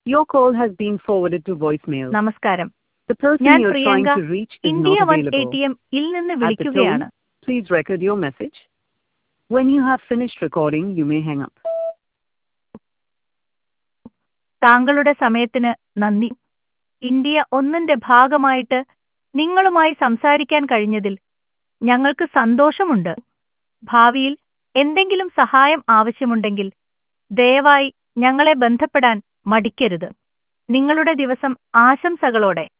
Your call has been forwarded to voicemail. നമസ്കാരം The person ഞാൻ you're trying Priyanka to reach is India not one A available. T M ഇൽ നിന്ന് At the വിളിക്കുകയാണ് tone, please record your message. When you have finished recording, you may hang up. താങ്കളുടെ സമയത്തിന് നന്ദി India ഒന്നിന്റെ ഭാഗമായിട്ട് നിങ്ങളുമായി സംസാരിക്കാൻ കഴിഞ്ഞതിൽ ഞങ്ങൾക്ക് സന്തോഷമുണ്ട് ഭാവിയിൽ എന്തെങ്കിലും സഹായം ആവശ്യമുണ്ടെങ്കിൽ ദയവായി ഞങ്ങളെ ബന്ധപ്പെടാൻ മടിക്കരുത് നിങ്ങളുടെ ദിവസം ആശംസകളോടെ